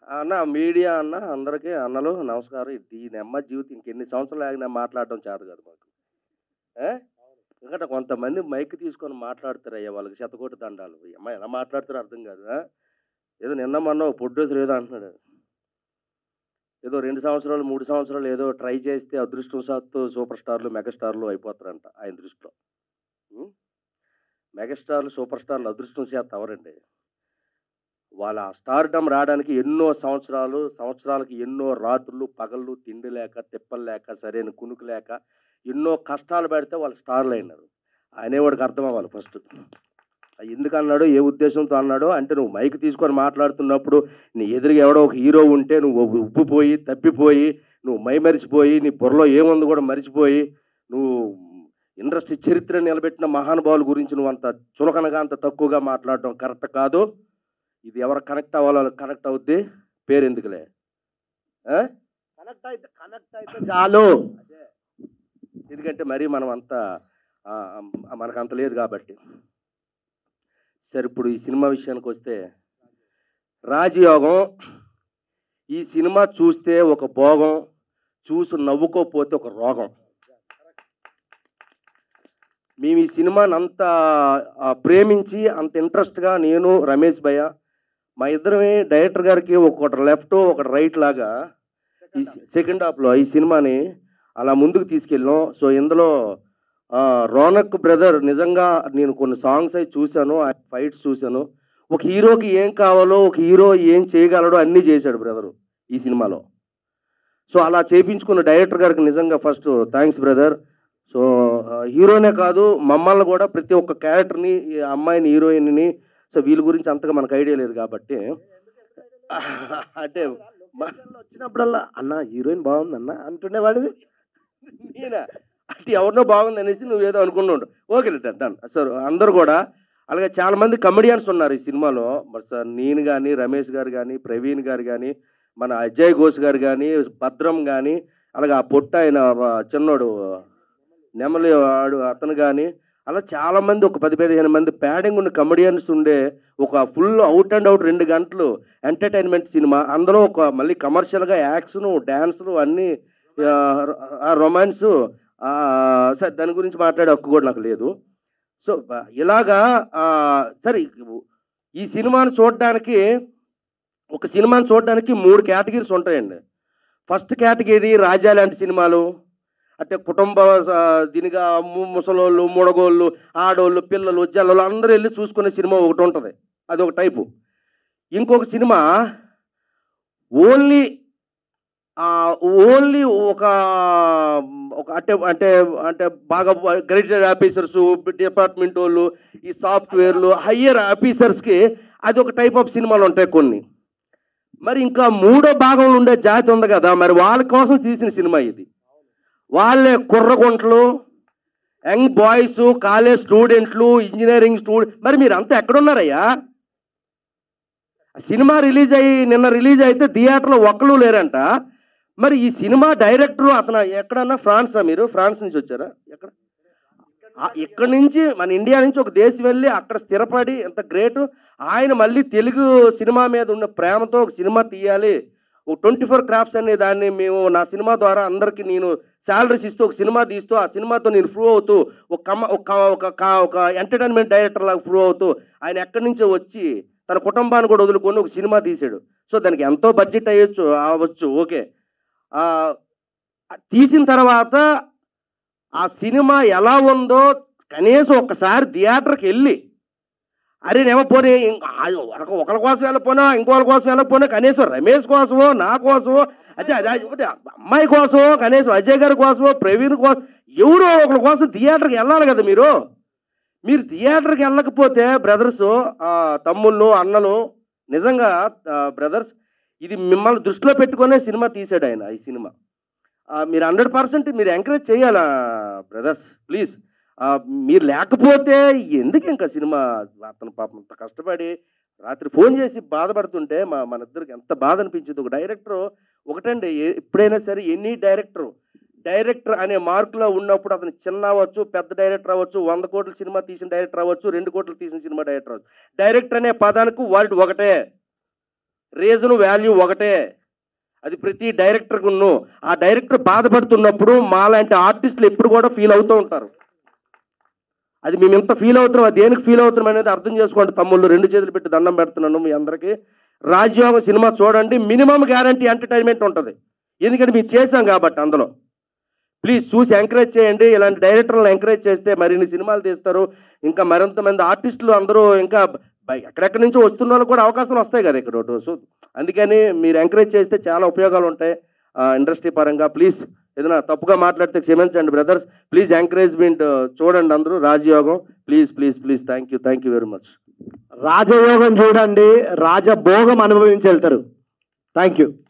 అన్న మీడియా అన్న అందరికీ అన్నలు నమస్కారం ఈ నెమ్మ జీవితం ఇంకెన్ని సంవత్సరాలు ఆగినా మాట్లాడడం చేత కాదు మాకు ఏ? ఎందుకంటే కొంతమంది మైక్ తీసుకొని మాట్లాడతారు అయ్యా వాళ్ళకి శతకోటి దండాలు ఈ అమ్మాయి ఎలా మాట్లాడతారో అర్థం కాదు ఆ? ఏదో నిన్న మొన్న పొడ్డేసరు ఏదో అంటున్నాడు ఏదో రెండు సంవత్సరాలు మూడు సంవత్సరాలు ఏదో ట్రై చేస్తే అదృష్టవశాత్తు సూపర్ స్టార్లు మెగాస్టార్లు అయిపోతారంట ఆయన దృష్టిలో ఉం? మెగాస్టార్లు సూపర్ స్టార్లు అదృష్టం చేత అవరండి వాళ్ళ స్టార్డమ్ రావడానికి ఎన్నో సంవత్సరాలు సంవత్సరాలకి ఎన్నో రాత్రులు పగళ్ళు తిండి లేక తిప్పలు లేక సరైన కునుకు లేక ఎన్నో కష్టాలు పెడితే వాళ్ళు స్టార్లు అయినారు అనేవాడికి అర్థం అవ్వాలి ఫస్ట్ ఎందుకు అన్నాడు ఏ ఉద్దేశంతో అన్నాడు అంటే నువ్వు మైక్ తీసుకొని మాట్లాడుతున్నప్పుడు నీ ఎదురుగా ఎవడో ఒక హీరో ఉంటే నువ్వు ఉబ్బిపోయి తప్పిపోయి నువ్వు మై మరిచిపోయి నీ బుర్రలో ఏముంది కూడా మరిచిపోయి నువ్వు ఇండస్ట్రీ చరిత్ర నిలబెట్టిన మహానుభావుల గురించి నువ్వు అంత చులకనగా అంత తక్కువగా మాట్లాడడం కరెక్ట్ కాదు ఇది ఎవరు కనెక్ట్ అవ్వాలో కనెక్ట్ అవుద్ది పేరు ఎందుకులే కనెక్ట్ అయితే కనెక్ట్ అయితే చాలు ఎందుకంటే మరీ మనం అంత ఆ, ఆ, మనకు అంత లేదు కాబట్టి సరే ఇప్పుడు ఈ సినిమా విషయానికి వస్తే రాజయోగం ఈ సినిమా చూస్తే ఒక భోగం చూసి నవ్వుకోపోతే ఒక రోగం మేము ఈ సినిమాని అంత ఆ, ప్రేమించి అంత ఇంట్రెస్ట్గా నేను రమేష్ భయ్య మా ఇద్దరమే డైరెక్టర్ గారికి ఒకటి లెఫ్ట్ ఒకటి రైట్ లాగా ఈ సెకండ్ హాఫ్లో ఈ సినిమాని అలా ముందుకు తీసుకెళ్ళాం సో ఇందులో ఆ, రోనక్ బ్రదర్ నిజంగా నేను కొన్ని సాంగ్స్ అవి చూశాను ఆ ఫైట్స్ చూశాను ఒక హీరోకి ఏం కావాలో ఒక హీరో ఏం చేయగలడో అన్నీ చేశాడు బ్రదరు ఈ సినిమాలో సో అలా చేపించుకున్న డైరెక్టర్ గారికి నిజంగా ఫస్ట్ థ్యాంక్స్ బ్రదర్ సో ఆ, హీరోనే కాదు మమ్మల్ని కూడా ప్రతి ఒక్క క్యారెక్టర్ని ఈ అమ్మాయిని హీరోయిన్ని సో వీళ్ళ గురించి అంతగా మనకు ఐడియా లేదు కాబట్టి అంటే మ- వచ్చినప్పుడల్లా అన్న హీరోయిన్ బాగుంది అన్న అంటుండేవాడివి నేనా అంటే ఎవరినో బాగుంది అనేసి నువ్వేదో అనుకుంటుండు ఓకే డన్ సార్ అందరూ కూడా అలాగే చాలా మంది కమెడియన్స్ ఉన్నారు ఈ సినిమాలో మరి సార్ నేను కానీ రమేష్ గారు కానీ ప్రవీణ్ గారు కానీ మన అజయ్ ఘోష్ గారు కానీ భద్రం కానీ అలాగే ఆ పొట్ట ఆయన ఆ, చిన్నోడు నెమలి వాడు అతను కానీ అలా చాలా మంది ఒక పది పదిహేను మంది ప్యాడింగ్ ఉన్న కమెడియన్స్ ఉండే ఒక ఫుల్ అవుట్ అండ్ అవుట్ రెండు గంటలు ఎంటర్టైన్మెంట్ సినిమా అందులో ఒక మళ్ళీ కమర్షియల్గా యాక్షన్ డ్యాన్సులు అన్నీ రొమాన్స్ సరే దాని గురించి మాట్లాడే హక్కు కూడా నాకు లేదు సో బ- ఇలాగా ఆ, సరే ఈ సినిమాను చూడడానికి ఒక సినిమాను చూడడానికి మూడు కేటగిరీస్ ఉంటాయండి ఫస్ట్ కేటగిరీ రాజా లాంటి సినిమాలు అంటే కుటుంబ ఆ, దీనిగా ము- ముసలోళ్ళు ముడగోళ్ళు ఆడోళ్ళు పిల్లలు జల్లలు అందరూ వెళ్ళి చూసుకునే సినిమా ఒకటి ఉంటుంది అది ఒక టైపు ఇంకొక సినిమా ఓన్లీ ఓన్లీ ఒక ఒక అంటే అంటే అంటే బాగా గ్రేటెడ్ ఆఫీసర్స్ డిపార్ట్మెంట్ వాళ్ళు ఈ సాఫ్ట్వేర్లు హయ్యర్ ఆఫీసర్స్కి అది ఒక టైప్ ఆఫ్ సినిమాలు ఉంటాయి కొన్ని మరి ఇంకా మూడో భాగంలో ఉండే జాతి ఉంది కదా మరి వాళ్ళ కోసం తీసిన సినిమా ఇది వాళ్ళే కుర్రగుంటలు యంగ్ బాయ్స్ కాలేజ్ స్టూడెంట్లు ఇంజనీరింగ్ స్టూడెంట్ మరి మీరు అంతా ఎక్కడున్నారయ్యా సినిమా రిలీజ్ అయ్యి నిన్న రిలీజ్ అయితే థియేటర్లో ఒక్కరు లేరంట మరి ఈ సినిమా డైరెక్టర్ అతను ఎక్కడన్నా ఫ్రాన్సా మీరు ఫ్రాన్స్ నుంచి వచ్చారా ఎక్కడ ఆ, ఇక్కడి నుంచి మన ఇండియా నుంచి ఒక దేశం వెళ్ళి అక్కడ స్థిరపడి ఎంత గ్రేట్ ఆయన మళ్ళీ తెలుగు సినిమా మీద ఉన్న ప్రేమతో ఒక సినిమా తీయాలి ఒక ట్వంటీ ఫోర్ క్రాఫ్ట్స్ అనే దాన్ని మేము నా సినిమా ద్వారా అందరికీ నేను శాలరీస్ ఇస్తూ ఒక సినిమా తీస్తూ ఆ సినిమాతో నేను ప్రూవ్ అవుతూ ఒక కమ ఒక క- ఒక క- ఒక ఎంటర్టైన్మెంట్ డైరెక్టర్ లాగా ప్రూవ్ అవుతూ ఆయన ఎక్కడి నుంచో వచ్చి తన కుటుంబాన్ని కూడా వదులుకొని ఒక సినిమా తీసాడు సో దానికి ఎంతో బడ్జెట్ అయ్యొచ్చు అవ్వచ్చు ఓకే ఆ, తీసిన తర్వాత ఆ సినిమా ఎలా ఉందో కనీసం ఒక్కసారి థియేటర్కి వెళ్ళి అరే నేమో పోనీ ఇంక- ఆ ఒక- ఒకరి కోసం వెళ్ళకపోయినా ఇంకోళ్ళ కోసం వెళ్ళకపోయినా కనీసం రమేష్ కోసమో నా కోసమో అదే అదే అదే అమ్మాయి కోసమో కనీసం అజయ్ గారి కోసమో ప్రవీణ్ కోసం ఎవరో ఒకరి కోసం థియేటర్కి వెళ్ళాలి కదా మీరు మీరు థియేటర్కి వెళ్ళకపోతే బ్రదర్స్ తమ్ముళ్ళు అన్నలు నిజంగా బ్రదర్స్ ఇది మిమ్మల్ని దృష్టిలో పెట్టుకునే సినిమా తీసాడు ఆయన ఈ సినిమా ఆ, మీరు హండ్రెడ్ పర్సెంట్ మీరు ఎంకరేజ్ చేయాలా బ్రదర్స్ ప్లీజ్ మీరు లేకపోతే ఎందుకు ఇంకా సినిమా అతను పాపం అంత కష్టపడి రాత్రి ఫోన్ చేసి బాధపడుతుంటే మా మన ఇద్దరికి ఎంత బాధ అనిపించింది ఒక డైరెక్టర్ ఒకటండి ఏ- ఎప్పుడైనా సరే ఎనీ డైరెక్టర్ డైరెక్టర్ అనే మార్కులో ఉన్నప్పుడు అతను చిన్న అవ్వచ్చు పెద్ద డైరెక్టర్ అవ్వచ్చు వంద కోట్ల సినిమా తీసిన డైరెక్టర్ అవ్వచ్చు రెండు కోట్లు తీసిన సినిమా డైరెక్టర్ అవ్వచ్చు డైరెక్టర్ అనే పదానికి వర్డ్ ఒకటే రీజన్ వాల్యూ ఒకటే అది ప్రతి డైరెక్టర్కును ఆ డైరెక్టర్ బాధపడుతున్నప్పుడు మాలాంటి ఆర్టిస్టులు ఎప్పుడు కూడా ఫీల్ అవుతూ ఉంటారు అది మేము ఎంత ఫీల్ అవుతున్నాం అది దేనికి ఫీల్ అవుతున్నాం అనేది అర్థం చేసుకోండి తమ్ముళ్ళు రెండు చేతులు పెట్టి దండం పెడుతున్నాను మీ అందరికీ రాజ్యోగం సినిమా చూడండి మినిమం గ్యారంటీ ఎంటర్టైన్మెంట్ ఉంటుంది ఎందుకంటే మేము చేసాం కాబట్టి అందులో ప్లీజ్ చూసి ఎంకరేజ్ చేయండి ఇలాంటి డైరెక్టర్లను ఎంకరేజ్ చేస్తే మరిన్ని సినిమాలు తీస్తారు ఇంకా మరింత మంది ఆర్టిస్టులు అందరూ ఇంకా బై- ఎక్కడెక్కడి నుంచో వస్తున్న వాళ్ళకి కూడా అవకాశాలు వస్తాయి కదా ఇక్కడ ఒకటి. సో అందుకని మీరు ఎంకరేజ్ చేస్తే చాలా ఉపయోగాలు ఉంటాయి ఇండస్ట్రీ పరంగా ప్లీజ్ ఏదైనా తప్పుగా మాట్లాడితే క్షమించండి బ్రదర్స్ ప్లీజ్ ఎంకరేజ్మెంట్ చూడండి అందరూ Rajayogam please please please thank you thank you very much Rajayogam చూడండి రాజభోగం అనుభవించి వెళ్తారు థ్యాంక్ యూ